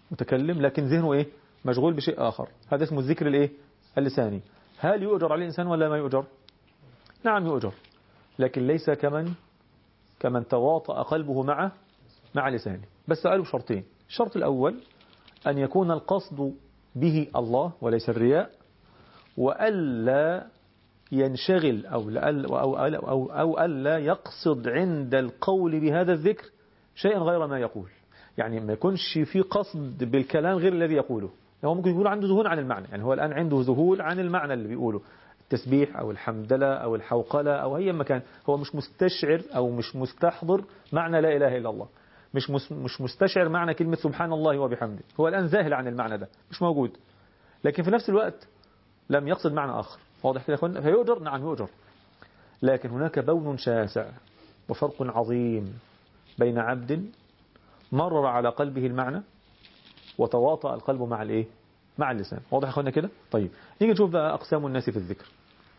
متكلم لكن ذهنه إيه مشغول بشيء آخر هذا اسمه الذكر الإيه اللساني هل يؤجر عليه الإنسان ولا ما يؤجر نعم يؤجر لكن ليس كمن كمن تواطأ قلبه مع مع لسانه بس سأله شرطين الشرط الأول أن يكون القصد به الله وليس الرياء وألا ينشغل أو, أو, أو, أو, أو ألا يقصد عند القول بهذا الذكر شيئا غير ما يقول يعني ما يكونش في قصد بالكلام غير الذي يقوله هو ممكن يكون عنده ذهول عن المعنى يعني هو الآن عنده ذهول عن المعنى اللي بيقوله التسبيح أو الحمدلة أو الحوقلة أو أي مكان هو مش مستشعر أو مش مستحضر معنى لا إله إلا الله مش مش مستشعر معنى كلمة سبحان الله وبحمده هو الآن ذاهل عن المعنى ده مش موجود لكن في نفس الوقت لم يقصد معنى آخر واضح كده يا اخوانا فيؤجر نعم يؤجر لكن هناك بون شاسع وفرق عظيم بين عبد مرر على قلبه المعنى وتواطأ القلب مع الايه مع اللسان واضح يا اخوانا كده طيب نيجي نشوف بقى اقسام الناس في الذكر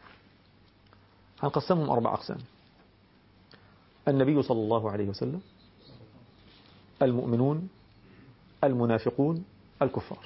هنقسمهم اربع اقسام النبي صلى الله عليه وسلم المؤمنون المنافقون الكفار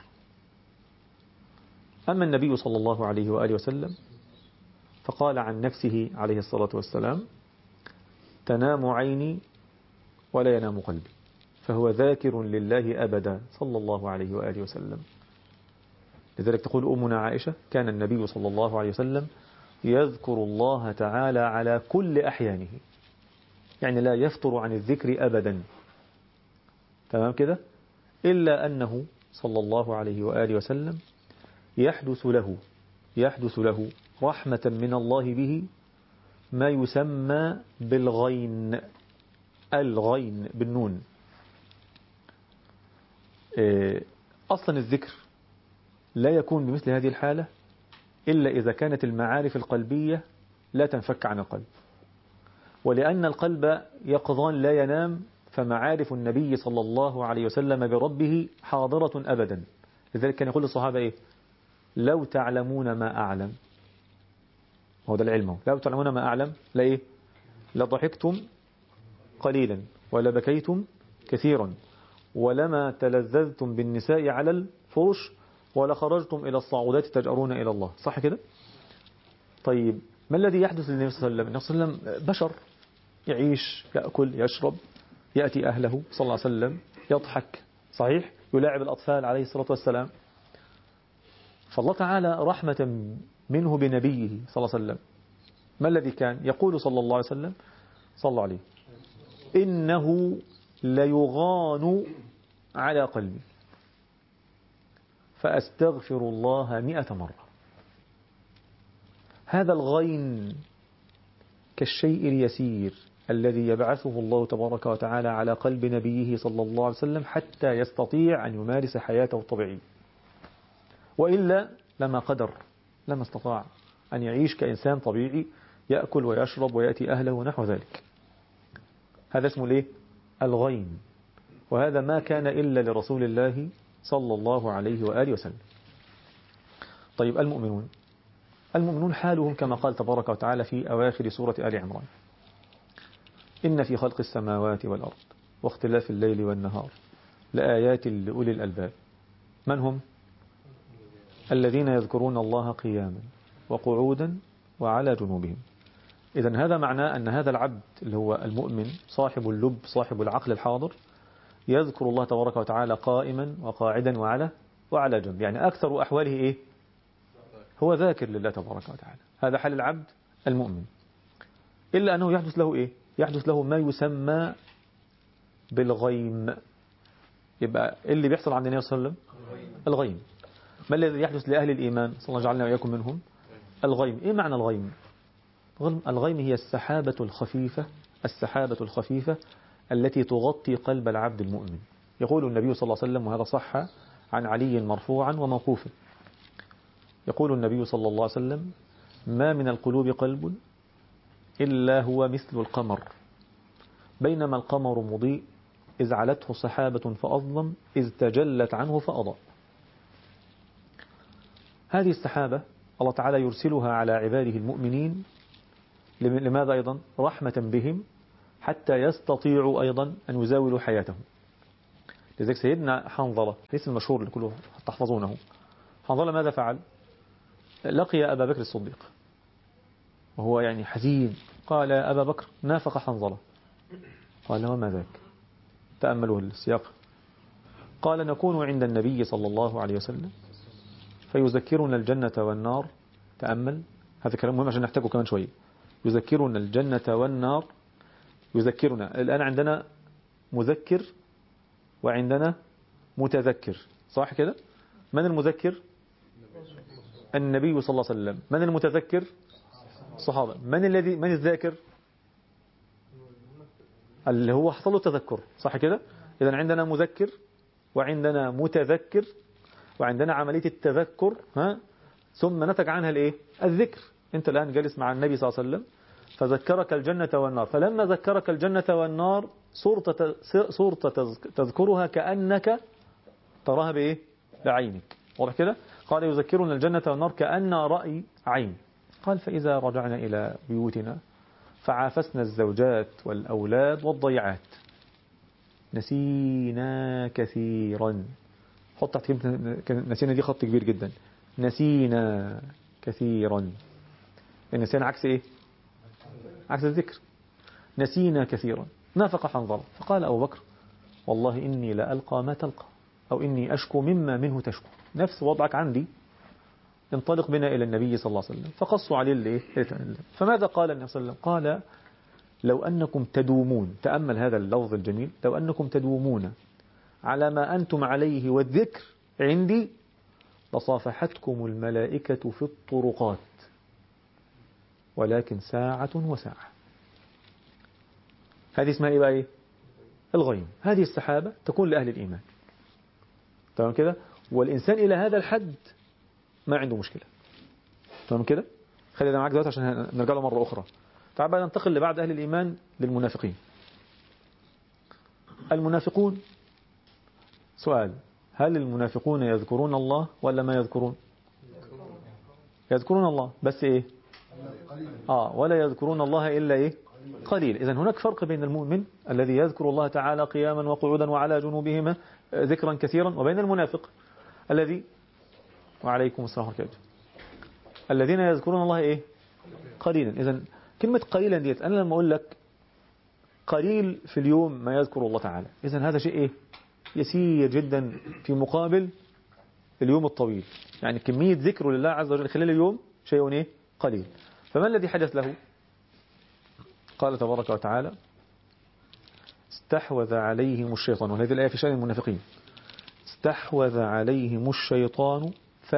أما النبي صلى الله عليه وآله وسلم فقال عن نفسه عليه الصلاة والسلام تنام عيني ولا ينام قلبي فهو ذاكر لله أبدا صلى الله عليه وآله وسلم لذلك تقول أمنا عائشة كان النبي صلى الله عليه وسلم يذكر الله تعالى على كل أحيانه يعني لا يفطر عن الذكر أبدا تمام كده إلا أنه صلى الله عليه وآله وسلم يحدث له يحدث له رحمة من الله به ما يسمى بالغين الغين بالنون أصلا الذكر لا يكون بمثل هذه الحالة إلا إذا كانت المعارف القلبية لا تنفك عن القلب ولأن القلب يقظان لا ينام فمعارف النبي صلى الله عليه وسلم بربه حاضرة أبدا لذلك كان يقول الصحابة إيه لو تعلمون ما أعلم هو ده العلم لو تعلمون ما أعلم لا إيه لضحكتم قليلا ولا بكيتم كثيرا ولما تلذذتم بالنساء على الفرش ولا خرجتم إلى الصعودات تجأرون إلى الله صح كده طيب ما الذي يحدث للنبي صلى الله عليه وسلم النبي صلى الله عليه وسلم بشر يعيش يأكل يشرب يأتي أهله صلى الله عليه وسلم يضحك صحيح يلاعب الأطفال عليه الصلاة والسلام فالله تعالى رحمة منه بنبيه صلى الله عليه وسلم ما الذي كان يقول صلى الله عليه وسلم صلى الله عليه إنه ليغان على قلبي فأستغفر الله مئة مرة هذا الغين كالشيء اليسير الذي يبعثه الله تبارك وتعالى على قلب نبيه صلى الله عليه وسلم حتى يستطيع أن يمارس حياته الطبيعية وإلا لما قدر لما استطاع أن يعيش كإنسان طبيعي يأكل ويشرب ويأتي أهله ونحو ذلك هذا اسمه ليه الغين وهذا ما كان إلا لرسول الله صلى الله عليه وآله وسلم طيب المؤمنون المؤمنون حالهم كما قال تبارك وتعالى في أواخر سورة آل عمران إن في خلق السماوات والأرض واختلاف الليل والنهار لآيات لأولي الألباب من هم؟ الذين يذكرون الله قياما وقعودا وعلى جنوبهم إذا هذا معناه أن هذا العبد اللي هو المؤمن صاحب اللب صاحب العقل الحاضر يذكر الله تبارك وتعالى قائما وقاعدا وعلى وعلى جنب يعني أكثر أحواله إيه هو ذاكر لله تبارك وتعالى هذا حال العبد المؤمن إلا أنه يحدث له إيه يحدث له ما يسمى بالغيم يبقى اللي بيحصل عند النبي صلى الله عليه وسلم الغيم ما الذي يحدث لأهل الإيمان صلى الله جعلنا وإياكم منهم الغيم إيه معنى الغيم الغيم هي السحابة الخفيفة السحابة الخفيفة التي تغطي قلب العبد المؤمن يقول النبي صلى الله عليه وسلم وهذا صح عن علي مرفوعا وموقوفا يقول النبي صلى الله عليه وسلم ما من القلوب قلب إلا هو مثل القمر بينما القمر مضيء إذ علته سحابة فأظلم إذ تجلت عنه فأضاء هذه السحابة الله تعالى يرسلها على عباده المؤمنين لماذا أيضا رحمة بهم حتى يستطيعوا أيضا أن يزاولوا حياتهم لذلك سيدنا حنظلة ليس المشهور اللي كله تحفظونه حنظلة ماذا فعل لقي أبا بكر الصديق وهو يعني حزين قال يا أبا بكر نافق حنظلة قال وما ذاك تأملوا السياق قال نكون عند النبي صلى الله عليه وسلم فيذكرنا الجنة والنار تأمل هذا كلام مهم عشان نحتاجه كمان شوية يذكرنا الجنة والنار يذكرنا الآن عندنا مذكر وعندنا متذكر صح كده من المذكر النبي صلى الله عليه وسلم من المتذكر الصحابة من الذي من الذاكر اللي هو حصل له تذكر صح كده إذا عندنا مذكر وعندنا متذكر وعندنا عملية التذكر ها ثم نتج عنها الايه الذكر انت الآن جالس مع النبي صلى الله عليه وسلم فذكرك الجنة والنار فلما ذكرك الجنة والنار صورة صورة تذكرها كأنك تراها بإيه بعينك واضح كده قال يذكرنا الجنة والنار كأن رأي عين قال فإذا رجعنا إلى بيوتنا فعافسنا الزوجات والأولاد والضيعات نسينا كثيرا حط تحت كلمة نسينا دي خط كبير جدا نسينا كثيرا النسيان عكس ايه عكس الذكر نسينا كثيرا نافق حنظلة فقال أبو بكر والله إني لألقى ما تلقى أو إني أشكو مما منه تشكو نفس وضعك عندي انطلق بنا إلى النبي صلى الله عليه وسلم فقصوا عليه الايه فماذا قال النبي صلى الله عليه وسلم قال لو أنكم تدومون تأمل هذا اللفظ الجميل لو أنكم تدومون على ما أنتم عليه والذكر عندي لصافحتكم الملائكة في الطرقات ولكن ساعة وساعة هذه اسمها إيه بقى إيه؟ الغيم هذه السحابة تكون لأهل الإيمان تمام كده والإنسان إلى هذا الحد ما عنده مشكلة تمام كده خلي ده معاك دلوقتي عشان نرجع له مرة أخرى تعال بقى ننتقل لبعد أهل الإيمان للمنافقين المنافقون سؤال هل المنافقون يذكرون الله ولا ما يذكرون يذكرون الله بس إيه آه ولا يذكرون الله إلا إيه قليل إذا هناك فرق بين المؤمن الذي يذكر الله تعالى قياما وقعودا وعلى جنوبهما ذكرا كثيرا وبين المنافق الذي وعليكم السلام ورحمة الله الذين يذكرون الله إيه قليلا إذا كلمة قليلا ديت أنا لما أقول لك قليل في اليوم ما يذكر الله تعالى إذا هذا شيء إيه يسير جدا في مقابل اليوم الطويل يعني كمية ذكر لله عز وجل خلال اليوم شيء إيه قليل فما الذي حدث له قال تبارك وتعالى استحوذ عليهم الشيطان وهذه الآية في شأن المنافقين استحوذ عليهم الشيطان ف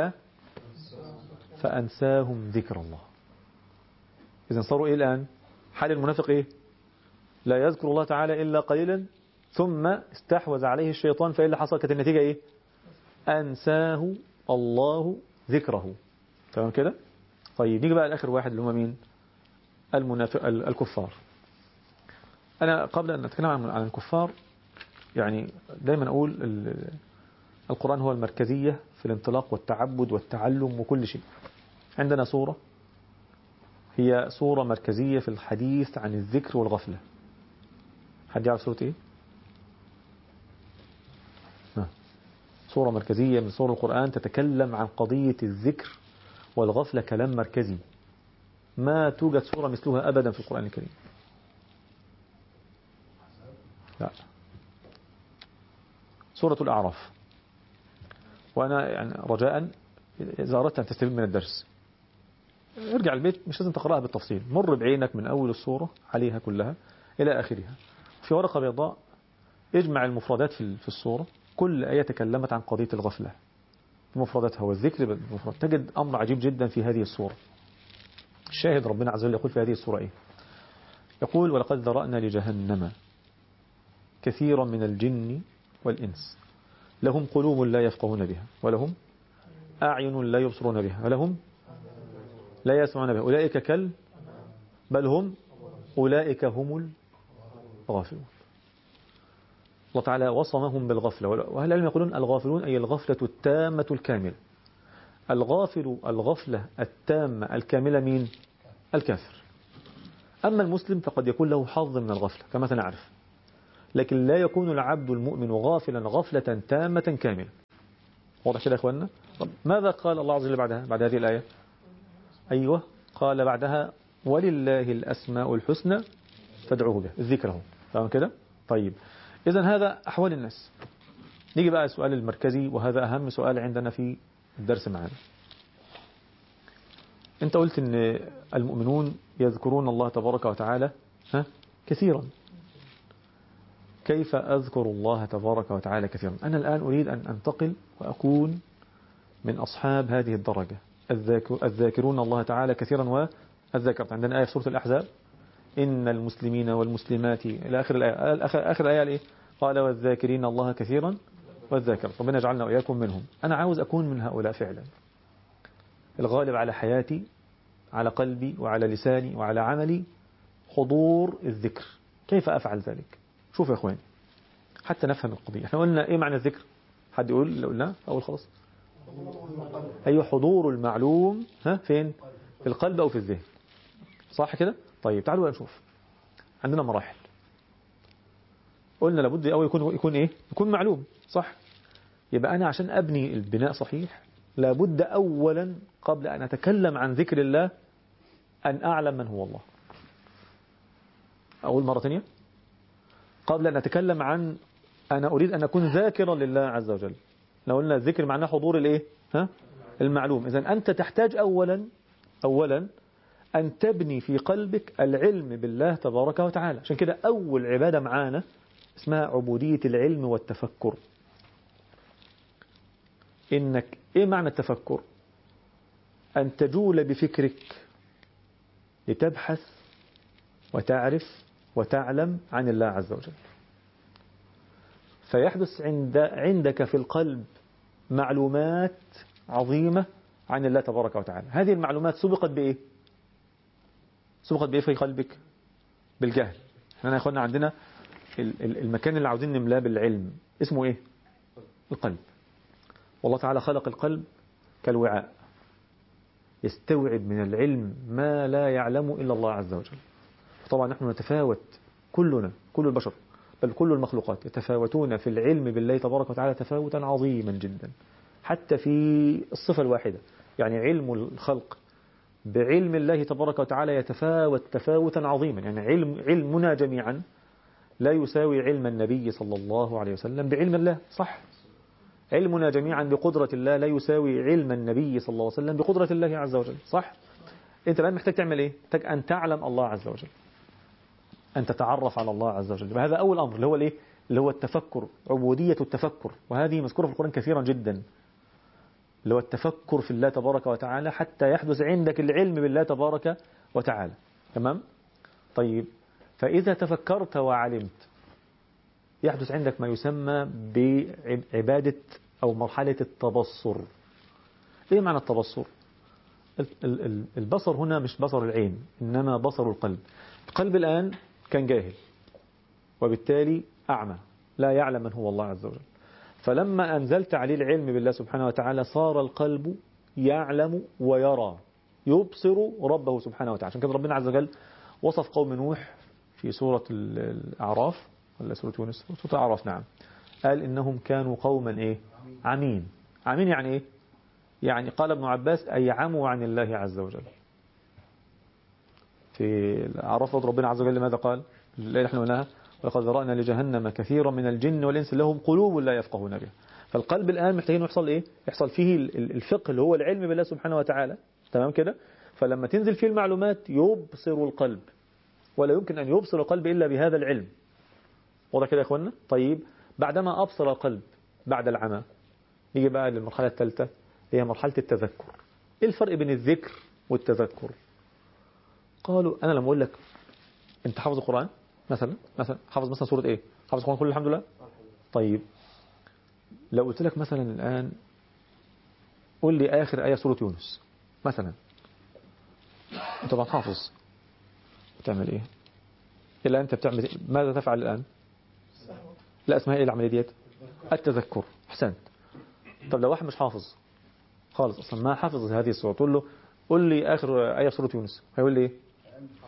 فأنساهم ذكر الله إذا صاروا إيه الآن حال المنافق إيه لا يذكر الله تعالى إلا قليلا ثم استحوذ عليه الشيطان فإيه اللي حصل كانت النتيجة إيه أنساه الله ذكره تمام كده طيب نيجي بقى لآخر واحد اللي هم مين المنافق الكفار أنا قبل أن أتكلم عن الكفار يعني دايما أقول القرآن هو المركزية في الانطلاق والتعبد والتعلم وكل شيء عندنا صورة هي صورة مركزية في الحديث عن الذكر والغفلة حد يعرف صورة ايه صورة مركزية من صور القرآن تتكلم عن قضية الذكر والغفلة كلام مركزي ما توجد صورة مثلها أبدا في القرآن الكريم لا سورة الأعراف وأنا يعني رجاء إذا أردت أن تستفيد من الدرس ارجع البيت مش لازم تقرأها بالتفصيل مر بعينك من أول الصورة عليها كلها إلى آخرها في ورقة بيضاء اجمع المفردات في الصورة كل آية تكلمت عن قضية الغفلة بمفرداتها والذكر بالمفرد تجد أمر عجيب جدا في هذه الصورة الشاهد ربنا عز وجل يقول في هذه الصورة إيه يقول ولقد ذرأنا لجهنم كثيرا من الجن والإنس لهم قلوب لا يفقهون بها ولهم أعين لا يبصرون بها ولهم لا يسمعون بها أولئك كل بل هم أولئك هم الغافلون الله تعالى وصمهم بالغفلة وأهل العلم يقولون الغافلون أي الغفلة التامة الكاملة الغافل الغفلة التامة الكاملة مين الكافر أما المسلم فقد يكون له حظ من الغفلة كما سنعرف لكن لا يكون العبد المؤمن غافلا غفلة تامة كاملة واضح كده يا اخواننا طب ماذا قال الله عز وجل بعدها بعد هذه الآية أيوة قال بعدها ولله الأسماء الحسنى فادعوه به الذكر اهو تمام كده طيب إذا هذا أحوال الناس نيجي بقى السؤال المركزي وهذا أهم سؤال عندنا في الدرس معنا أنت قلت أن المؤمنون يذكرون الله تبارك وتعالى ها كثيرا كيف أذكر الله تبارك وتعالى كثيرا أنا الآن أريد أن أنتقل وأكون من أصحاب هذه الدرجة الذاكرون الله تعالى كثيرا والذاكرة عندنا آية في سورة الأحزاب إن المسلمين والمسلمات إلى آخر الآية آخر, آخر الآية الإيه؟ قال والذاكرين الله كثيرا والذاكرة ربنا يجعلنا وإياكم منهم أنا عاوز أكون من هؤلاء فعلا الغالب على حياتي على قلبي وعلى لساني وعلى عملي حضور الذكر كيف أفعل ذلك شوف يا أخواني حتى نفهم القضية احنا قلنا إيه معنى الذكر حد يقول اللي قلناه أول خلاص أيوة حضور المعلوم ها فين في القلب أو في الذهن صح كده طيب تعالوا نشوف عندنا مراحل قلنا لابد أول يكون يكون إيه يكون معلوم صح يبقى أنا عشان أبني البناء صحيح لابد أولا قبل أن أتكلم عن ذكر الله أن أعلم من هو الله أقول مرة ثانية قبل أن أتكلم عن أنا أريد أن أكون ذاكرا لله عز وجل لو قلنا الذكر معناه حضور الإيه ها المعلوم إذا أنت تحتاج أولا أولا أن تبني في قلبك العلم بالله تبارك وتعالى عشان كده أول عبادة معانا اسمها عبودية العلم والتفكر إنك إيه معنى التفكر أن تجول بفكرك لتبحث وتعرف وتعلم عن الله عز وجل فيحدث عند عندك في القلب معلومات عظيمة عن الله تبارك وتعالى هذه المعلومات سبقت بإيه سبقت بإيه في قلبك بالجهل احنا يا اخوانا عندنا المكان اللي عاوزين نملاه بالعلم اسمه ايه القلب والله تعالى خلق القلب كالوعاء يستوعب من العلم ما لا يعلم إلا الله عز وجل طبعا نحن نتفاوت كلنا كل البشر بل كل المخلوقات يتفاوتون في العلم بالله تبارك وتعالى تفاوتا عظيما جدا حتى في الصفة الواحدة يعني علم الخلق بعلم الله تبارك وتعالى يتفاوت تفاوتا عظيما يعني علم علمنا جميعا لا يساوي علم النبي صلى الله عليه وسلم بعلم الله صح علمنا جميعا بقدرة الله لا يساوي علم النبي صلى الله عليه وسلم بقدرة الله عز وجل صح انت الآن محتاج تعمل ايه محتاج أن تعلم الله عز وجل أن تتعرف على الله عز وجل هذا أول أمر اللي هو الايه اللي هو التفكر عبودية التفكر وهذه مذكورة في القرآن كثيرا جدا اللي هو التفكر في الله تبارك وتعالى حتى يحدث عندك العلم بالله تبارك وتعالى تمام طيب فإذا تفكرت وعلمت يحدث عندك ما يسمى بعبادة أو مرحلة التبصر إيه معنى التبصر البصر هنا مش بصر العين إنما بصر القلب القلب الآن كان جاهل وبالتالي أعمى لا يعلم من هو الله عز وجل فلما أنزلت عليه العلم بالله سبحانه وتعالى صار القلب يعلم ويرى يبصر ربه سبحانه وتعالى عشان كده ربنا عز وجل وصف قوم نوح في سورة الأعراف ولا سورة يونس سورة الأعراف نعم قال إنهم كانوا قوما إيه عمين عمين يعني إيه يعني قال ابن عباس أي عموا عن الله عز وجل في الأعراف ربنا عز وجل ماذا قال الليلة احنا قلناها ولقد ذرأنا لجهنم كثيرا من الجن والإنس لهم قلوب لا يفقهون بها فالقلب الآن محتاجين يحصل إيه يحصل فيه الفقه اللي هو العلم بالله سبحانه وتعالى تمام كده فلما تنزل فيه المعلومات يبصر القلب ولا يمكن أن يبصر القلب إلا بهذا العلم واضح كده يا اخوانا طيب بعدما أبصر القلب بعد العمى نيجي بقى للمرحلة الثالثة هي مرحلة التذكر ايه الفرق بين الذكر والتذكر قالوا أنا لما أقول لك أنت حافظ القرآن مثلا مثلا حافظ مثلا سورة إيه حافظ القرآن كله الحمد لله طيب لو قلت لك مثلا الآن قول لي آخر آية سورة يونس مثلا أنت طبعا حافظ بتعمل إيه إلا أنت بتعمل ماذا تفعل الآن لا اسمها إيه العملية ديت التذكر أحسنت طب لو واحد مش حافظ خالص أصلا ما حافظ هذه السورة تقول له قول لي آخر آية سورة يونس هيقول لي إيه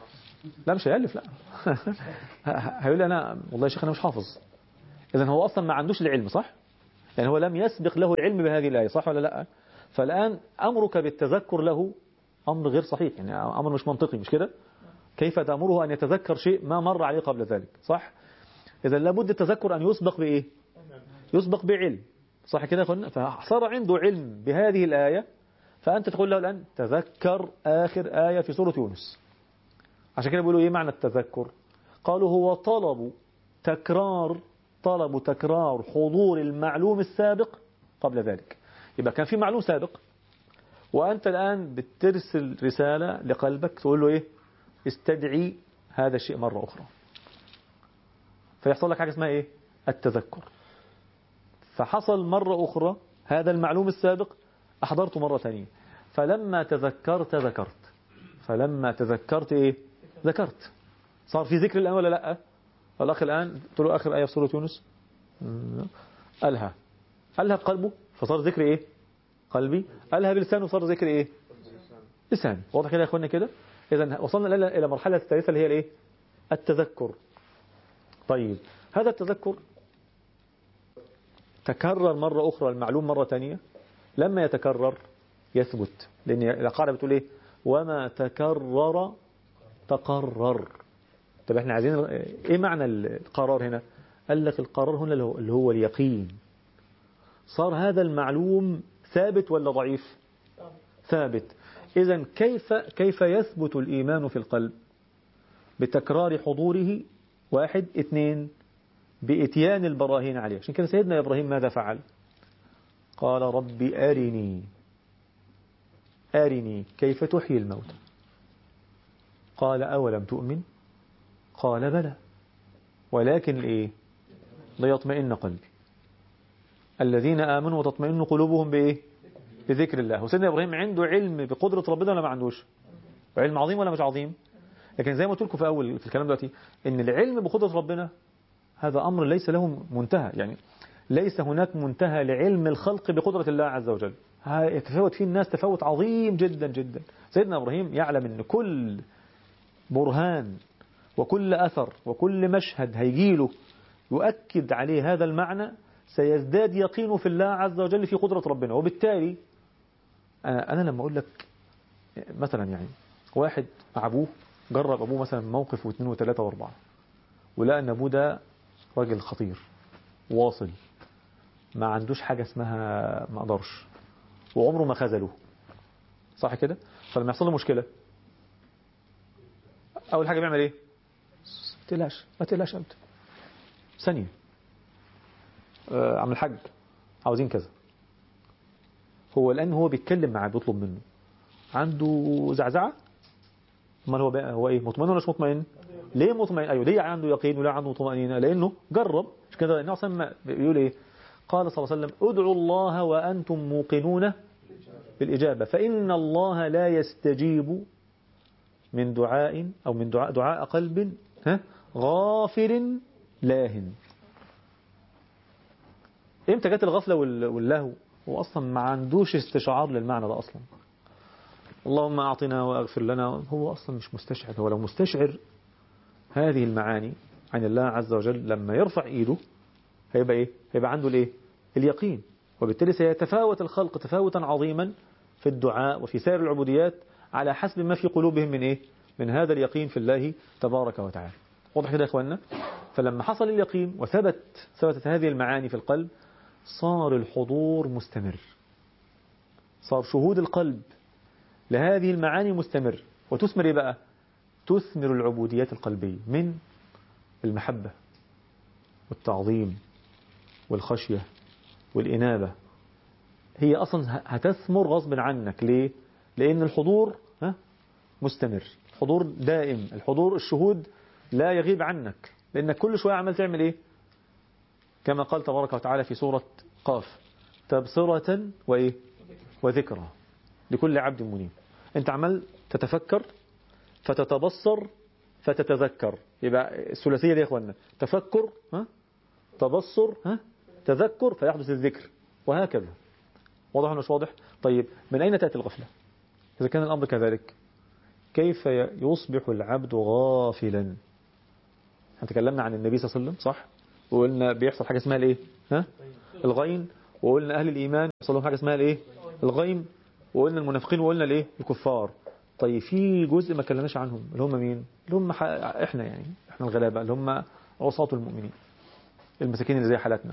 لا مش هيألف لا هيقول لي أنا والله يا شيخ أنا مش حافظ إذا هو أصلا ما عندوش العلم صح يعني هو لم يسبق له العلم بهذه الآية صح ولا لا فالآن أمرك بالتذكر له أمر غير صحيح يعني أمر مش منطقي مش كده كيف تأمره أن يتذكر شيء ما مر عليه قبل ذلك صح إذا لابد التذكر أن يسبق بإيه يسبق بعلم صح كده يا اخوانا فصار عنده علم بهذه الآية فأنت تقول له الآن تذكر آخر آية في سورة يونس عشان كده بيقولوا إيه معنى التذكر قالوا هو طلب تكرار طلب تكرار حضور المعلوم السابق قبل ذلك يبقى كان في معلوم سابق وأنت الآن بترسل رسالة لقلبك تقول له إيه استدعي هذا الشيء مرة أخرى فيحصل لك حاجة اسمها إيه التذكر فحصل مرة أخرى هذا المعلوم السابق أحضرته مرة ثانية فلما تذكرت ذكرت فلما تذكرت إيه ذكرت صار في ذكر الآن ولا لا الأخ الآن قلت له آخر آية في سورة يونس ألها ألها بقلبه فصار ذكر إيه قلبي ألها بلسانه صار ذكر إيه لسان واضح كده يا أخوانا كده إذا وصلنا إلى مرحلة الثالثة اللي هي الإيه التذكر طيب هذا التذكر تكرر مرة أخرى المعلوم مرة ثانية لما يتكرر يثبت لأن القاعدة بتقول إيه وما تكرر تقرر طب احنا عايزين ايه معنى القرار هنا قال لك القرار هنا اللي هو اليقين صار هذا المعلوم ثابت ولا ضعيف ثابت اذا كيف كيف يثبت الإيمان في القلب بتكرار حضوره واحد اثنين بإتيان البراهين عليه عشان كده سيدنا إبراهيم ماذا فعل قال رب أرني أرني كيف تحيي الموت قال أولم تؤمن قال بلى ولكن إيه ليطمئن قلبي الذين آمنوا وتطمئن قلوبهم بإيه بذكر الله وسيدنا إبراهيم عنده علم بقدرة ربنا ولا ما عندوش علم عظيم ولا مش عظيم لكن زي ما قلت لكم في أول في الكلام دلوقتي إن العلم بقدرة ربنا هذا أمر ليس له منتهى يعني ليس هناك منتهى لعلم الخلق بقدرة الله عز وجل يتفاوت فيه الناس تفاوت عظيم جدا جدا سيدنا إبراهيم يعلم أن كل برهان وكل أثر وكل مشهد هيجيله يؤكد عليه هذا المعنى سيزداد يقينه في الله عز وجل في قدرة ربنا وبالتالي أنا لما أقول لك مثلا يعني واحد مع أبوه جرب أبوه مثلا موقف واثنين وثلاثة واربعة ولقى أن أبوه ده راجل خطير واصل ما عندوش حاجة اسمها ما أقدرش وعمره ما خذله صح كده فلما يحصل له مشكلة أول حاجة بيعمل إيه ما تقلقش ما تقلقش أبدا ثانية آه عم الحاج عاوزين كذا هو الآن هو بيتكلم معاه بيطلب منه عنده زعزعة امال هو بقى هو ايه مطمئن ولا مش مطمئن ليه مطمئن ايوه ليه عنده يقين ولا عنده طمأنينة لانه جرب مش كده النبي صلى بيقول ايه قال صلى الله عليه وسلم ادعوا الله وانتم موقنون بالاجابه فان الله لا يستجيب من دعاء او من دعاء دعاء قلب ها غافر لاهن امتى جت الغفله واللهو هو اصلا ما عندوش استشعار للمعنى ده اصلا اللهم أعطنا وأغفر لنا هو أصلا مش مستشعر هو لو مستشعر هذه المعاني عن الله عز وجل لما يرفع إيده هيبقى إيه؟ هيبقى عنده الإيه؟ اليقين وبالتالي سيتفاوت الخلق تفاوتا عظيما في الدعاء وفي سائر العبوديات على حسب ما في قلوبهم من إيه؟ من هذا اليقين في الله تبارك وتعالى واضح كده يا إخواننا فلما حصل اليقين وثبت ثبتت هذه المعاني في القلب صار الحضور مستمر صار شهود القلب لهذه المعاني مستمر وتثمر إيه بقى تثمر العبوديات القلبية من المحبة والتعظيم والخشية والإنابة هي أصلا هتثمر غصب عنك ليه لأن الحضور ها مستمر الحضور دائم الحضور الشهود لا يغيب عنك لأنك كل شوية عمال تعمل إيه كما قال تبارك وتعالى في سورة قاف تبصرة وإيه وذكرى لكل عبد منيب انت عمال تتفكر فتتبصر فتتذكر يبقى الثلاثية دي يا اخوانا تفكر ها تبصر ها تذكر فيحدث الذكر وهكذا واضح ولا مش واضح طيب من أين تأتي الغفلة إذا كان الأمر كذلك كيف يصبح العبد غافلا احنا تكلمنا عن النبي صلى الله عليه وسلم صح وقلنا بيحصل حاجة اسمها الايه ها الغين وقلنا اهل الايمان يحصل لهم حاجة اسمها الايه الغيم وقلنا المنافقين وقلنا الايه الكفار طيب في جزء ما اتكلمناش عنهم اللي هم مين اللي هم ح- احنا يعني احنا الغلابه اللي هم عصاة المؤمنين المساكين اللي زي حالتنا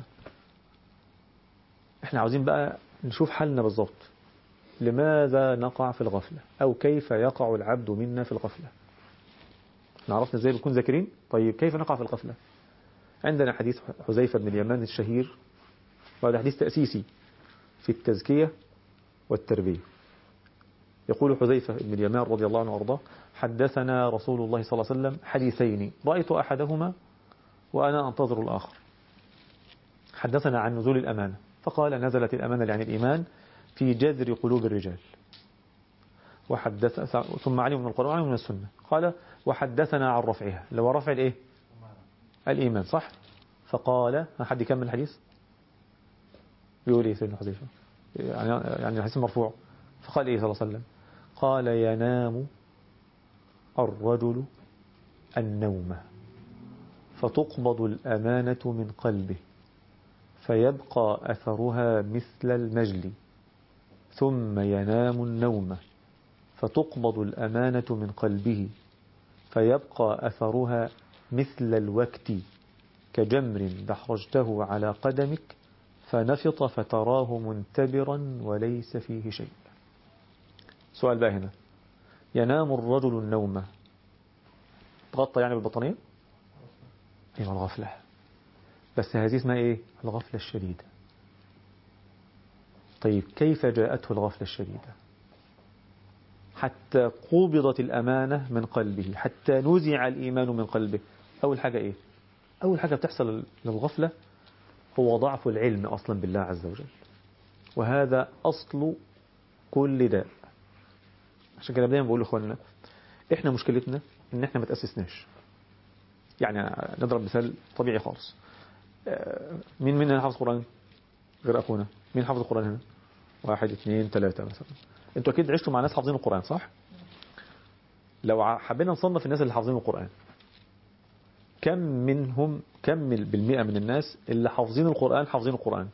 احنا عاوزين بقى نشوف حالنا بالظبط لماذا نقع في الغفلة أو كيف يقع العبد منا في الغفلة احنا عرفنا ازاي بنكون ذاكرين طيب كيف نقع في الغفلة عندنا حديث حذيفة بن اليمان الشهير وهذا حديث تأسيسي في التزكية والتربية يقول حذيفة بن اليمان رضي الله عنه وارضاه حدثنا رسول الله صلى الله عليه وسلم حديثين رأيت أحدهما وأنا أنتظر الآخر حدثنا عن نزول الأمانة فقال نزلت الأمانة يعني الإيمان في جذر قلوب الرجال وحدث ثم علم من القرآن ومن السنة قال وحدثنا عن رفعها لو رفع الإيه الإيمان صح فقال حد يكمل الحديث بيقول إيه سيدنا حذيفة يعني يعني الحديث مرفوع فقال إيه صلى الله عليه وسلم قال ينام الرجل النوم فتقبض الأمانة من قلبه فيبقى أثرها مثل المجل ثم ينام النوم فتقبض الأمانة من قلبه فيبقى أثرها مثل الوكت كجمر دحرجته على قدمك فنفط فتراه منتبرا وليس فيه شيء سؤال بقى هنا ينام الرجل النوم تغطى يعني بالبطانية ايوه الغفلة بس هذه اسمها ايه الغفلة الشديدة طيب كيف جاءته الغفلة الشديدة حتى قبضت الأمانة من قلبه حتى نزع الإيمان من قلبه أول حاجة إيه أول حاجة بتحصل للغفلة هو ضعف العلم أصلا بالله عز وجل وهذا أصل كل داء عشان كده دايما بقول لإخواننا إحنا مشكلتنا إن إحنا ما تأسسناش يعني نضرب مثال طبيعي خالص مين مين حافظ قرآن غير أخونا مين حافظ القرآن هنا واحد اثنين ثلاثة مثلا انتوا أكيد عشتوا مع ناس حافظين القرآن صح لو حبينا نصنف الناس اللي حافظين القرآن كم منهم كم بالمئة من الناس اللي حافظين القرآن حافظين القرآن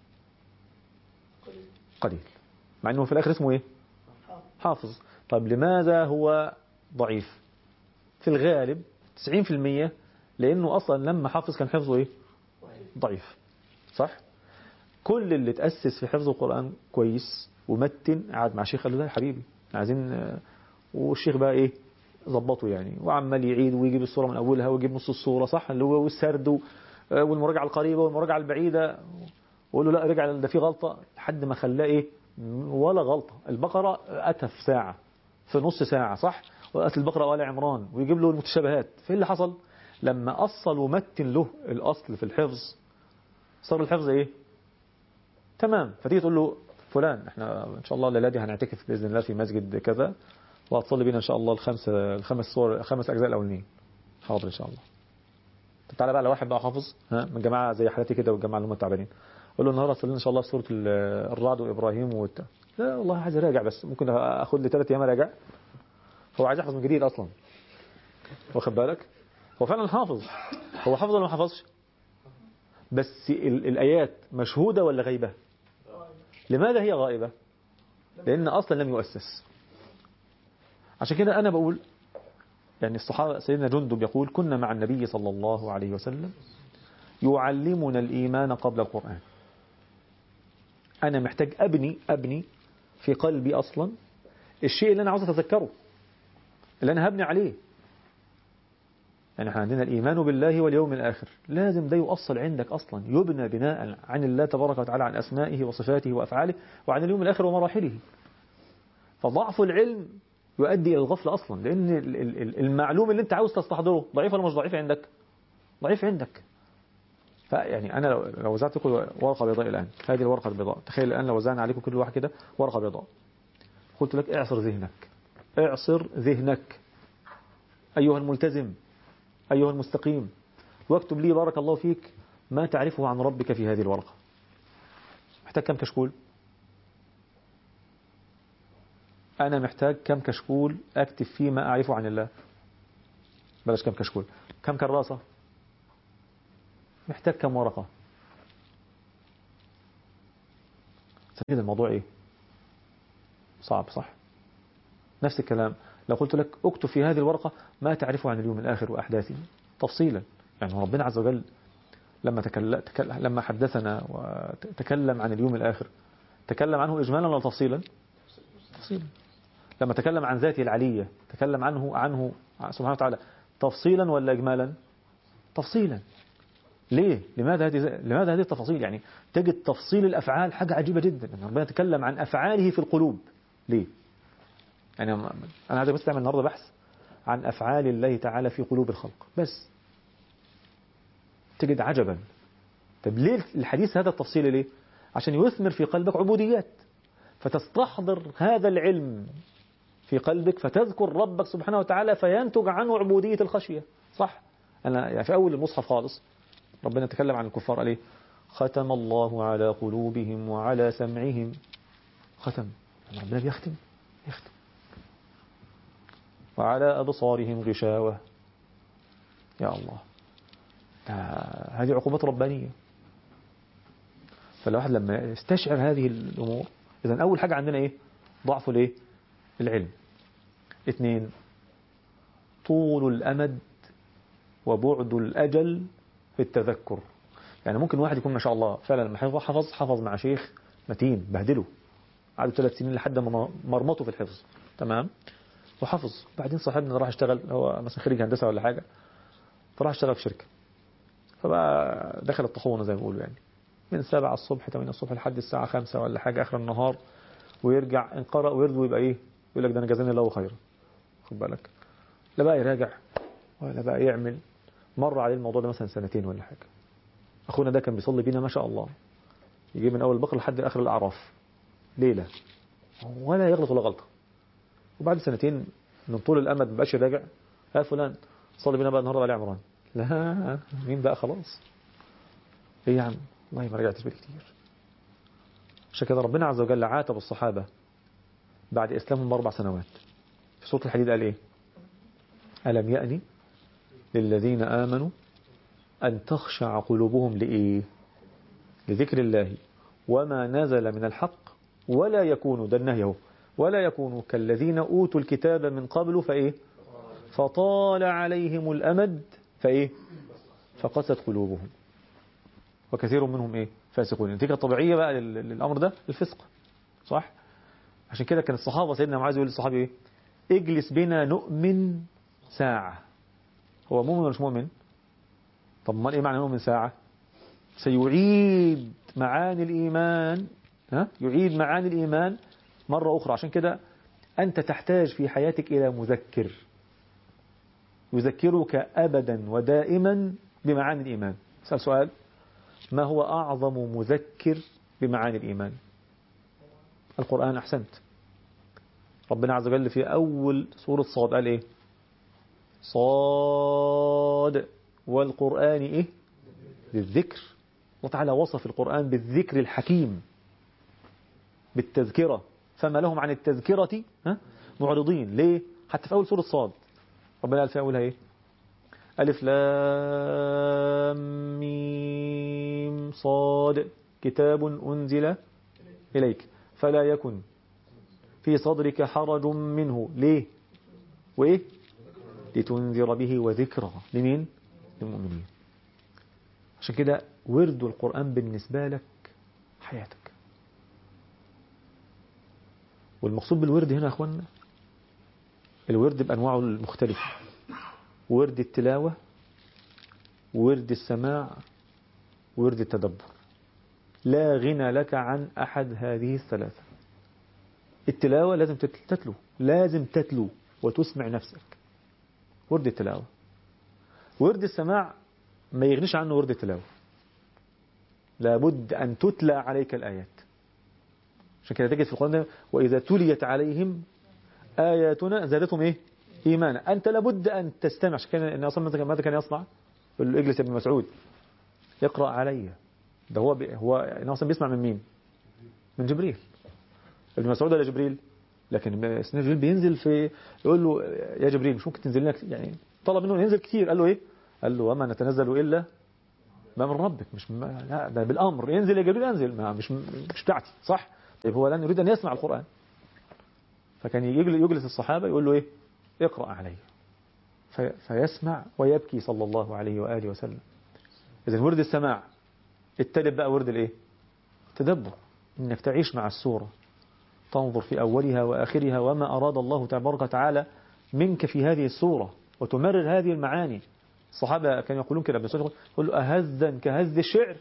قليل مع انه في الاخر اسمه ايه حافظ طيب لماذا هو ضعيف في الغالب 90% لانه اصلا لما حافظ كان حفظه ايه ضعيف صح كل اللي تأسس في حفظ القرآن كويس ومتن قعد مع شيخ قال له لا يا حبيبي عايزين والشيخ بقى ايه ظبطه يعني وعمال يعيد ويجيب الصورة من أولها ويجيب نص الصورة صح اللي هو والسرد والمراجعة القريبة والمراجعة البعيدة وقول له لا رجع ده في غلطة لحد ما خلاه ايه ولا غلطة البقرة أتى في ساعة في نص ساعة صح وأتى البقرة وآل عمران ويجيب له المتشابهات في اللي حصل لما أصل ومتن له الأصل في الحفظ صار الحفظ ايه تمام فتيجي تقول له فلان احنا ان شاء الله الليله دي هنعتكف باذن الله في مسجد كذا وهتصلي بينا ان شاء الله الخمس الخمس صور الخمس اجزاء الاولانيين حاضر ان شاء الله طب تعالى بقى لو واحد بقى حافظ ها من جماعه زي حالتي كده والجماعه اللي هم التعبانين قول له النهارده صلينا ان شاء الله في سوره الرعد وابراهيم وت... لا والله عايز اراجع بس ممكن اخد لي ثلاث ايام اراجع هو عايز يحفظ من جديد اصلا واخد بالك هو فعلا حافظ هو حافظ ولا ما حفظش بس الآيات مشهودة ولا غيبة لماذا هي غائبة لأن أصلا لم يؤسس عشان كده أنا بقول يعني الصحابة سيدنا جندب يقول كنا مع النبي صلى الله عليه وسلم يعلمنا الإيمان قبل القرآن أنا محتاج أبني أبني في قلبي أصلا الشيء اللي أنا عاوز أتذكره اللي أنا هبني عليه يعني احنا عندنا الإيمان بالله واليوم الآخر لازم ده يؤصل عندك أصلا يبنى بناء عن الله تبارك وتعالى عن أسمائه وصفاته وأفعاله وعن اليوم الآخر ومراحله فضعف العلم يؤدي إلى الغفلة أصلا لأن المعلوم اللي أنت عاوز تستحضره ضعيف ولا مش ضعيف عندك ضعيف عندك فيعني أنا لو, لو وزعت لكم ورقة بيضاء الآن هذه الورقة البيضاء تخيل الآن لو وزعنا عليكم كل واحد كده ورقة بيضاء قلت لك اعصر ذهنك اعصر ذهنك أيها الملتزم أيها المستقيم واكتب لي بارك الله فيك ما تعرفه عن ربك في هذه الورقة محتاج كم كشكول أنا محتاج كم كشكول أكتب فيه ما أعرفه عن الله بلاش كم كشكول كم كراسة محتاج كم ورقة كده الموضوع إيه صعب صح نفس الكلام لو قلت لك اكتب في هذه الورقة ما تعرفه عن اليوم الآخر وأحداثه تفصيلا يعني ربنا عز وجل لما تكلم لما حدثنا وتكلم عن اليوم الآخر تكلم عنه إجمالا ولا تفصيلا تفصيلا لما تكلم عن ذاته العلية تكلم عنه عنه سبحانه وتعالى تفصيلا ولا إجمالا تفصيلا ليه لماذا هذه لماذا هذه التفاصيل يعني تجد تفصيل الأفعال حاجة عجيبة جدا يعني ربنا يتكلم عن أفعاله في القلوب ليه يعني أنا عايز بس أعمل النهاردة بحث عن أفعال الله تعالى في قلوب الخلق بس تجد عجبا طب ليه الحديث هذا التفصيل ليه عشان يثمر في قلبك عبوديات فتستحضر هذا العلم في قلبك فتذكر ربك سبحانه وتعالى فينتج عنه عبودية الخشية صح أنا يعني في أول المصحف خالص ربنا تكلم عن الكفار قال ايه ختم الله على قلوبهم وعلى سمعهم ختم يعني ربنا بيختم يختم وعلى أبصارهم غشاوة يا الله هذه عقوبات ربانية فالواحد لما يستشعر هذه الأمور إذا أول حاجة عندنا إيه ضعف الإيه العلم اثنين طول الأمد وبعد الأجل في التذكر يعني ممكن واحد يكون ما شاء الله فعلا لما حفظ حفظ مع شيخ متين بهدله قعدوا ثلاث سنين لحد ما مرمطه في الحفظ تمام وحفظ بعدين صاحبنا راح اشتغل هو مثلا خريج هندسه ولا حاجه فراح اشتغل في شركه فبقى دخل الطحونه زي ما بيقولوا يعني من 7 الصبح 8 الصبح لحد الساعه 5 ولا حاجه اخر النهار ويرجع ان قرأ ويرد ويبقى ايه يقول لك ده انا جزاني الله خيرا خد بالك لا بقى يراجع ولا بقى يعمل مر عليه الموضوع ده مثلا سنتين ولا حاجه اخونا ده كان بيصلي بينا ما شاء الله يجيب من اول البقره لحد اخر الاعراف ليله ولا يغلط ولا غلطه وبعد سنتين من طول الامد ما بقاش يراجع ها فلان صلي بينا بقى النهارده علي عمران لا مين بقى خلاص ايه يا عم والله ما رجعتش بالي كتير عشان كده ربنا عز وجل عاتب الصحابة بعد إسلامهم بأربع سنوات في سورة الحديد قال إيه ألم يأني للذين آمنوا أن تخشع قلوبهم لإيه لذكر الله وما نزل من الحق ولا يكونوا ده النهي اهو ولا يكونوا كالذين أوتوا الكتاب من قبل فإيه فطال عليهم الأمد فإيه فقست قلوبهم وكثير منهم إيه فاسقون النتيجة الطبيعية بقى للأمر ده الفسق صح عشان كده كان الصحابة سيدنا معاذ يقول للصحابي إيه اجلس بنا نؤمن ساعة هو مؤمن ولا مش مؤمن طب ما ايه معنى نؤمن ساعة سيعيد معاني الإيمان ها يعيد معاني الإيمان مرة أخرى عشان كده أنت تحتاج في حياتك إلى مذكر يذكرك أبدا ودائما بمعاني الإيمان سأل سؤال ما هو أعظم مذكر بمعاني الإيمان القرآن أحسنت ربنا عز وجل في أول سورة صاد قال إيه صاد والقرآن إيه للذكر الله تعالى وصف القرآن بالذكر الحكيم بالتذكرة فما لهم عن التذكرة ها معرضين ليه حتى في أول سورة صاد ربنا قال في أولها إيه ألف لام ميم صاد كتاب أنزل إليك فلا يكن في صدرك حرج منه ليه وإيه لتنذر به وذكرى لمين للمؤمنين عشان كده ورد القرآن بالنسبة لك حياتك والمقصود بالورد هنا يا أخوانا الورد بأنواعه المختلفة ورد التلاوة ورد السماع ورد التدبر لا غنى لك عن أحد هذه الثلاثة التلاوة لازم تتلو لازم تتلو وتسمع نفسك ورد التلاوة ورد السماع ما يغنيش عنه ورد التلاوة لابد أن تتلى عليك الآيات عشان كده تجد في القرآن وإذا تليت عليهم آياتنا زادتهم إيه إيمانا أنت لابد أن تستمع عشان كده إن أصلا ماذا كان يصنع يقول له اجلس يا ابن مسعود اقرأ علي ده هو بي هو إن أصلا بيسمع من مين من جبريل ابن مسعود ولا جبريل لكن سيدنا جبريل بينزل في يقول له يا جبريل مش ممكن تنزل لنا يعني طلب منه ينزل كتير قال له ايه قال له وما نتنزل الا ما من ربك مش ما لا ده بالامر ينزل يا جبريل انزل ما مش مش بتاعتي صح طيب هو الان يريد ان يسمع القران فكان يجلس الصحابه يقول له ايه اقرا علي في فيسمع ويبكي صلى الله عليه واله وسلم اذا ورد السماع التالت بقى ورد الايه التدبر انك تعيش مع السوره تنظر في أولها وآخرها وما أراد الله تبارك وتعالى منك في هذه السورة وتمرر هذه المعاني الصحابة كانوا يقولون كده ابن يقول له أهزا كهز الشعر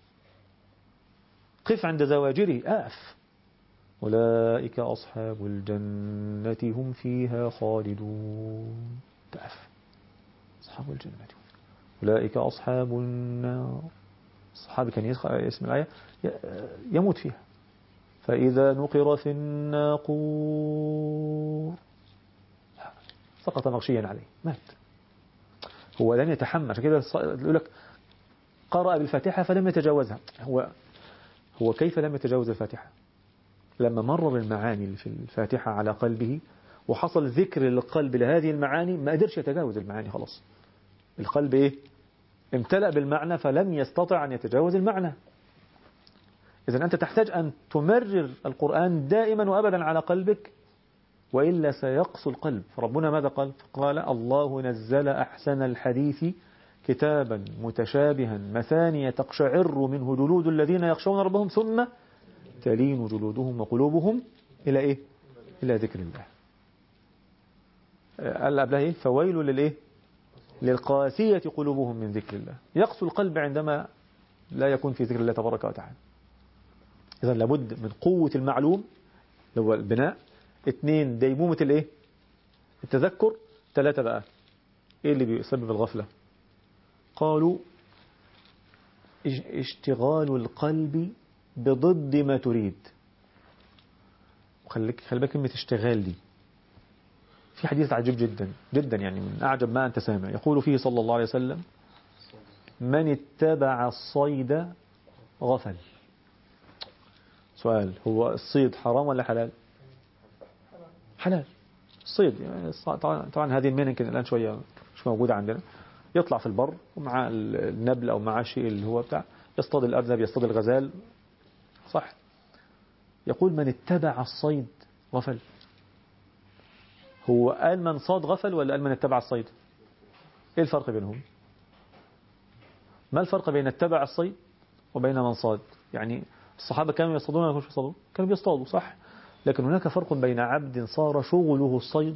قف عند زواجره أقف أولئك أصحاب الجنة هم فيها خالدون تقف أصحاب الجنة أولئك أصحاب النار الصحابي كان اسم الآية يموت فيها فإذا نقر في الناقور سقط مغشيا عليه مات هو لم يتحمل عشان كده يقول لك قرأ بالفاتحة فلم يتجاوزها هو هو كيف لم يتجاوز الفاتحة لما مرر المعاني في الفاتحة على قلبه وحصل ذكر للقلب لهذه المعاني ما قدرش يتجاوز المعاني خلاص القلب ايه امتلأ بالمعنى فلم يستطع أن يتجاوز المعنى إذا أنت تحتاج أن تمرر القرآن دائما وأبدا على قلبك وإلا سيقسو القلب فربنا ماذا قال قال الله نزل أحسن الحديث كتابا متشابها مثانية تقشعر منه جلود الذين يخشون ربهم ثم تلين جلودهم وقلوبهم إلى إيه إلى ذكر الله قال قبلها إيه فويل للإيه للقاسية قلوبهم من ذكر الله يقسو القلب عندما لا يكون في ذكر الله تبارك وتعالى إذا لابد من قوة المعلوم اللي هو البناء اثنين ديمومة الايه التذكر ثلاثة بقى ايه اللي بيسبب الغفلة قالوا اشتغال القلب بضد ما تريد وخليك خلي بالك كلمة اشتغال دي في حديث عجيب جدا جدا يعني من أعجب ما أنت سامع يقول فيه صلى الله عليه وسلم من اتبع الصيد غفل سؤال هو الصيد حرام ولا حلال حلال الصيد يعني طبعا هذه المهنة يمكن الآن شوية مش موجودة عندنا يطلع في البر ومع النبل أو مع الشيء اللي هو بتاع يصطاد الأرنب يصطاد الغزال صح يقول من اتبع الصيد غفل هو قال من صاد غفل ولا قال من اتبع الصيد ايه الفرق بينهم ما الفرق بين اتبع الصيد وبين من صاد يعني الصحابة كانوا يصطادون ولا كانوا يصطادون كانوا بيصطادوا صح لكن هناك فرق بين عبد صار شغله الصيد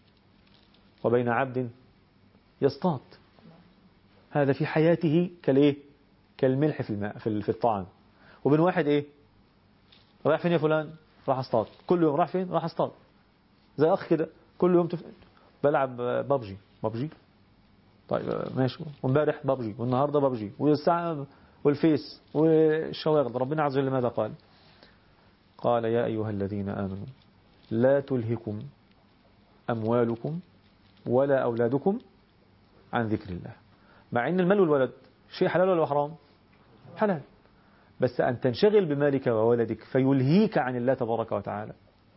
وبين عبد يصطاد هذا في حياته كالايه كالملح في الماء في الطعام وبين واحد ايه رايح فين يا فلان راح اصطاد كل يوم راح فين راح اصطاد زي اخ كده كل يوم تف... بلعب بابجي بابجي طيب ماشي وامبارح بابجي والنهارده بابجي والساعه والفيس والشواغل ربنا عز وجل ماذا قال قال يا أيها الذين آمنوا لا تلهكم أموالكم ولا أولادكم عن ذكر الله مع أن المال والولد شيء حلال ولا حرام حلال بس أن تنشغل بمالك وولدك فيلهيك عن الله تبارك وتعالى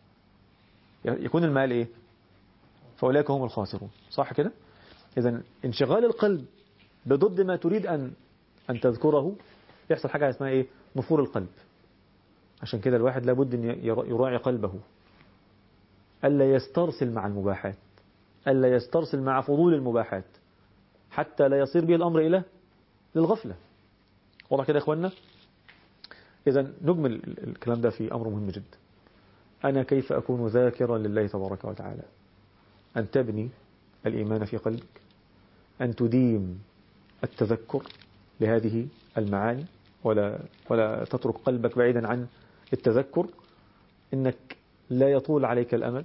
يكون المال إيه فأولئك هم الخاسرون صح كده إذا انشغال القلب بضد ما تريد أن أن تذكره يحصل حاجة اسمها إيه نفور القلب عشان كده الواحد لابد أن يراعي قلبه ألا يسترسل مع المباحات ألا يسترسل مع فضول المباحات حتى لا يصير به الأمر إلى للغفلة واضح كده يا إخواننا إذا نجمل الكلام ده في أمر مهم جدا أنا كيف أكون ذاكرا لله تبارك وتعالى أن تبني الإيمان في قلبك أن تديم التذكر لهذه المعاني ولا ولا تترك قلبك بعيدا عن التذكر انك لا يطول عليك الامد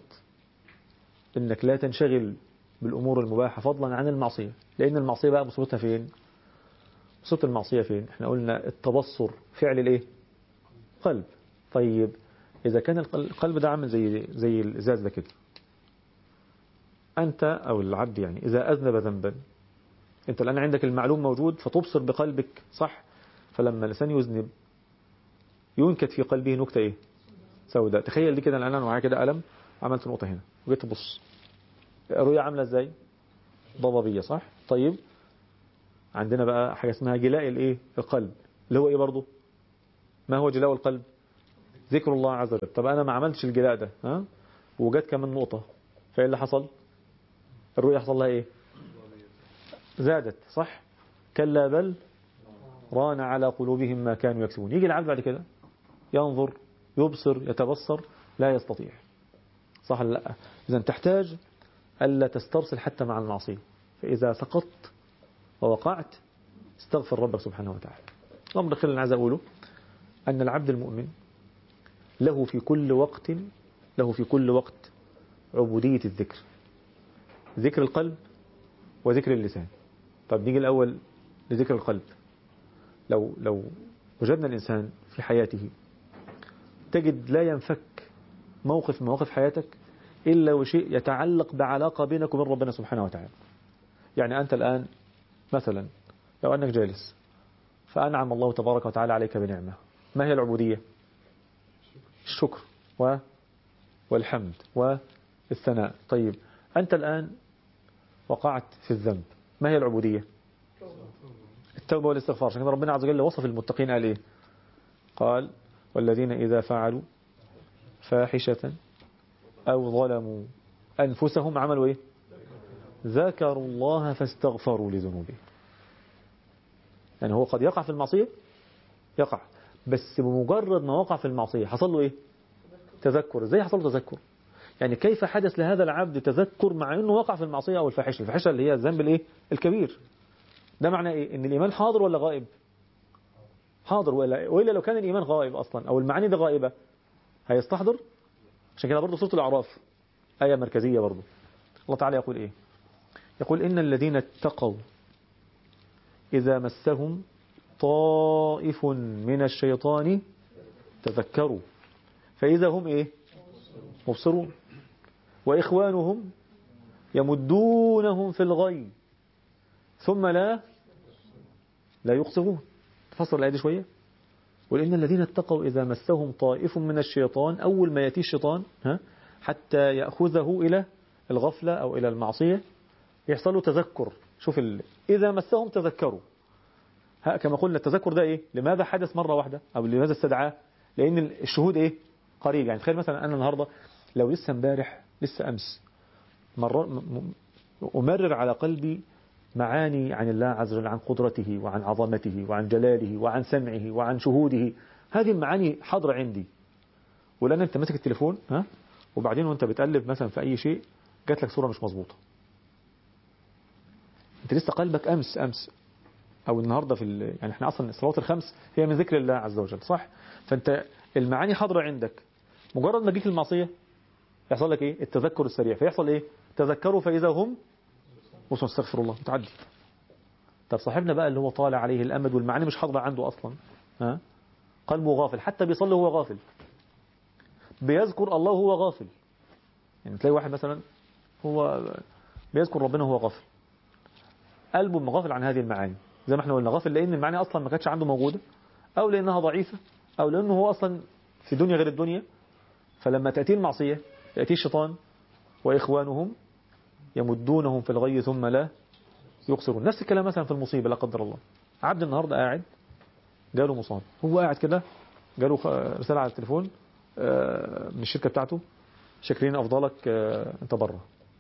انك لا تنشغل بالامور المباحه فضلا عن المعصيه لان المعصيه بقى مصيبتها فين مصيبه المعصيه فين احنا قلنا التبصر فعل الايه قلب طيب اذا كان القلب ده عامل زي زي الازاز ده كده انت او العبد يعني اذا اذنب ذنبا انت الان عندك المعلوم موجود فتبصر بقلبك صح فلما الانسان يذنب ينكت في قلبه نكته ايه سوداء تخيل دي كده الان انا معايا كده قلم عملت نقطة هنا وجيت تبص الرؤية عاملة ازاي ضبابية صح طيب عندنا بقى حاجة اسمها جلاء الايه القلب اللي هو ايه برضه ما هو جلاء القلب ذكر الله عز وجل طب انا ما عملتش الجلاء ده ها وجت كمان نقطة فايه اللي حصل الرؤية حصل لها ايه زادت صح كلا بل ران على قلوبهم ما كانوا يكسبون يجي العبد بعد كده ينظر يبصر يتبصر لا يستطيع صح ولا لا إذا تحتاج ألا تسترسل حتى مع المعصية فإذا سقطت ووقعت استغفر ربك سبحانه وتعالى الأمر الأخير اللي عايز أقوله أن العبد المؤمن له في كل وقت له في كل وقت عبودية الذكر ذكر القلب وذكر اللسان طب نيجي الأول لذكر القلب لو لو وجدنا الإنسان في حياته تجد لا ينفك موقف من مواقف حياتك إلا وشيء يتعلق بعلاقة بينك وبين ربنا سبحانه وتعالى يعني أنت الآن مثلا لو أنك جالس فأنعم الله تبارك وتعالى عليك بنعمة ما هي العبودية الشكر و والحمد والثناء طيب أنت الآن وقعت في الذنب ما هي العبودية التوبة والاستغفار عشان ربنا عز وجل وصف المتقين قال إيه قال والذين إذا فعلوا فاحشة أو ظلموا أنفسهم عملوا إيه ذكروا الله فاستغفروا لذنوبهم يعني هو قد يقع في المعصية يقع بس بمجرد ما وقع في المعصية حصل له إيه تذكر إزاي حصل له تذكر يعني كيف حدث لهذا العبد تذكر مع أنه وقع في المعصية أو الفاحشة الفاحشة اللي هي الذنب الإيه الكبير ده معنى إيه إن الإيمان حاضر ولا غائب حاضر ولا وإلا لو كان الإيمان غائب أصلا أو المعاني دي غائبة هيستحضر عشان كده برضه سورة الأعراف آية مركزية برضه الله تعالى يقول إيه يقول إن الذين اتقوا إذا مسهم طائف من الشيطان تذكروا فإذا هم إيه مبصرون وإخوانهم يمدونهم في الغي ثم لا لا يقصرون تفسر الآية دي شوية ولأن الذين اتقوا إذا مسهم طائف من الشيطان أول ما يأتي الشيطان ها حتى يأخذه إلى الغفلة أو إلى المعصية يحصل له تذكر شوف ال... إذا مسهم تذكروا ها كما قلنا التذكر ده إيه لماذا حدث مرة واحدة أو لماذا استدعاه لأن الشهود إيه قريب يعني تخيل مثلا أنا النهاردة لو لسه امبارح لسه أمس مرة م... أمرر على قلبي معاني عن الله عز وجل عن قدرته وعن عظمته وعن جلاله وعن سمعه وعن شهوده هذه المعاني حاضرة عندي ولأن أنت ماسك التليفون ها وبعدين وأنت بتقلب مثلا في أي شيء جات لك صورة مش مظبوطة أنت لسه قلبك أمس أمس أو النهاردة في يعني احنا أصلا الصلوات الخمس هي من ذكر الله عز وجل صح فأنت المعاني حاضرة عندك مجرد ما تجيك المعصية يحصل لك إيه التذكر السريع فيحصل إيه تذكروا فإذا هم وصل استغفر الله متعدي طب صاحبنا بقى اللي هو طالع عليه الأمد والمعاني مش حاضرة عنده أصلا ها قلبه غافل حتى بيصلي وهو غافل بيذكر الله وهو غافل يعني تلاقي واحد مثلا هو بيذكر ربنا وهو غافل قلبه مغافل عن هذه المعاني زي ما احنا قلنا غافل لأن المعاني أصلا ما كانتش عنده موجودة أو لأنها ضعيفة أو لأنه هو أصلا في دنيا غير الدنيا فلما تأتي المعصية يأتي الشيطان وإخوانهم يمدونهم في الغي ثم لا يقصرون نفس الكلام مثلا في المصيبة لا قدر الله عبد النهاردة قاعد جاله مصاب هو قاعد كده جاله رسالة على التليفون من الشركة بتاعته شاكرين أفضلك أنت بره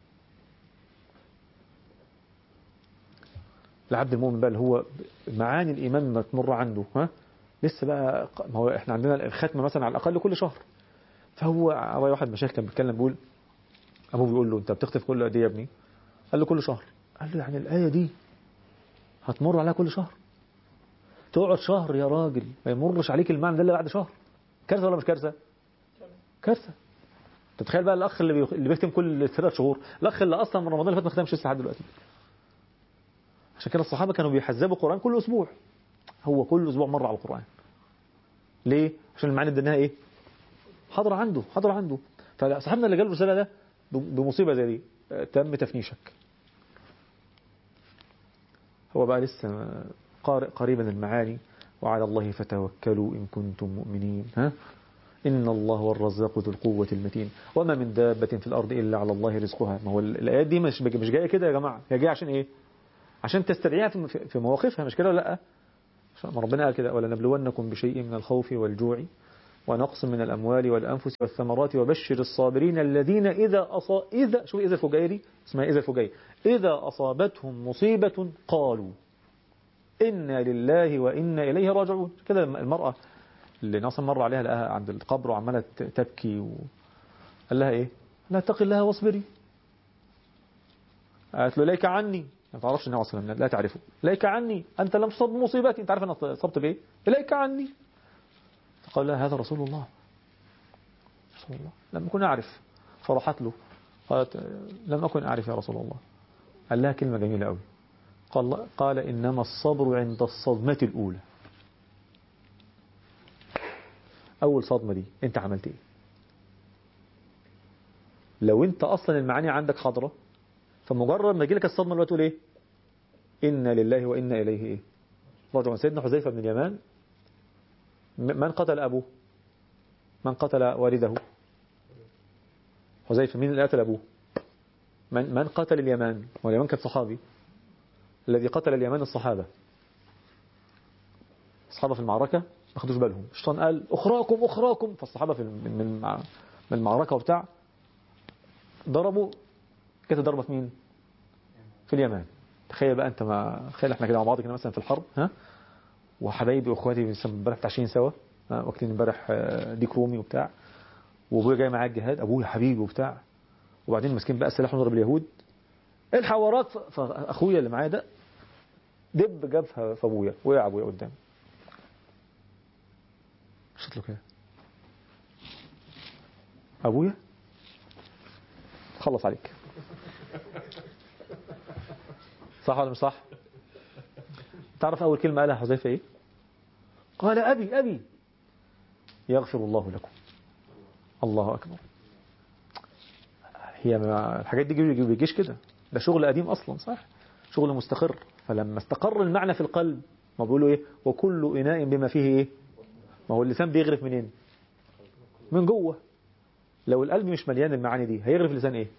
العبد المؤمن بقى اللي هو معاني الإيمان ما تمر عنده ها لسه بقى ما هو احنا عندنا الختمة مثلا على الأقل كل شهر فهو واحد مشايخ كان بيتكلم بيقول أبوه بيقول له أنت بتختف كل قد ايه يا ابني قال له كل شهر قال له يعني الآية دي هتمر عليها كل شهر تقعد شهر يا راجل ما يمرش عليك المعنى ده اللي بعد شهر كارثة ولا مش كارثة كارثة تتخيل بقى الأخ اللي بيخ... اللي بيختم كل ثلاث شهور الأخ اللي أصلا من رمضان اللي فات ما ختمش لسه لحد دلوقتي عشان كده الصحابة كانوا بيحزبوا القرآن كل أسبوع هو كل أسبوع مرة على القرآن ليه؟ عشان المعاني اديناها إيه؟ حاضر عنده حاضر عنده فصاحبنا اللي جاله الرسالة ده بمصيبة زي دي تم تفنيشك هو بقى لسه قارئ قريبا المعاني وعلى الله فتوكلوا إن كنتم مؤمنين ها إن الله هو الرزاق ذو القوة المتين وما من دابة في الأرض إلا على الله رزقها ما هو الآيات دي مش مش جاية كده يا جماعة هي جاية عشان إيه عشان تستدعيها في في مواقفها مش كده ولا لا ما ربنا قال كده ولنبلونكم بشيء من الخوف والجوع ونقص من الأموال والأنفس والثمرات وبشر الصابرين الذين إذا أصا إذا شوف إذا الفجائري اسمها إذا الفجائري إذا أصابتهم مصيبة قالوا إنا لله وإنا إليه راجعون كده المرأة اللي ناصر مر عليها لقاها عند القبر وعمالة تبكي و... قال لها إيه لا تقي الله واصبري قالت له ليك عني ما تعرفش النبي صلى الله عليه وسلم لا تعرفه ليك عني أنت لم تصب مصيبتي أنت عارف أنا صبت بإيه ليك عني فقال لها هذا رسول الله رسول الله لم أكن أعرف فرحت له قالت لم أكن أعرف يا رسول الله قال لها كلمة جميلة قوي قال, قال إنما الصبر عند الصدمة الأولى أول صدمة دي أنت عملت إيه لو أنت أصلا المعاني عندك حاضرة فمجرد ما يجي لك الصدمة اللي تقول إيه إنا لله وإنا إليه إيه رجع سيدنا حذيفة بن اليمان من قتل أبوه من قتل والده حذيفة مين اللي قتل أبوه من, من قتل اليمان واليمان كان صحابي الذي قتل اليمان الصحابة الصحابة في المعركة ما خدوش بالهم الشيطان قال أخراكم أخراكم فالصحابة في من من المعركة وبتاع ضربوا كانت ضربة في مين في اليمان تخيل بقى انت ما تخيل احنا كده مع بعض كده مثلا في الحرب ها وحبايبي واخواتي امبارح متعشين سوا واكلين امبارح ديك رومي وبتاع وابويا جاي معاه الجهاد ابويا حبيبي وبتاع وبعدين ماسكين بقى السلاح ونضرب اليهود الحق وراك فاخويا اللي معايا ده دب جاب في ابويا وقع ابويا قدام شفت له كده ابويا خلص عليك صح ولا مش صح تعرف اول كلمه قالها حذيفه ايه قال ابي ابي يغفر الله لكم الله اكبر هي ما الحاجات دي ما بيجيش كده ده شغل قديم اصلا صح شغل مستقر فلما استقر المعنى في القلب ما بيقولوا ايه وكل اناء بما فيه ايه ما هو اللسان بيغرف منين من جوه لو القلب مش مليان المعاني دي هيغرف اللسان ايه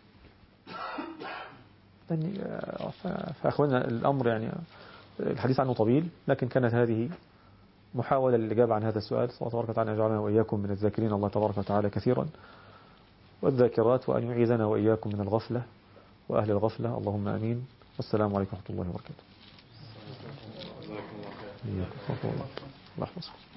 فأخوانا الأمر يعني الحديث عنه طويل لكن كانت هذه محاولة للإجابة عن هذا السؤال الله تبارك وتعالى يجعلنا وإياكم من الذاكرين الله تبارك وتعالى كثيرا والذاكرات وأن يعيذنا وإياكم من الغفلة وأهل الغفلة اللهم آمين والسلام عليكم ورحمة الله وبركاته الله يحفظكم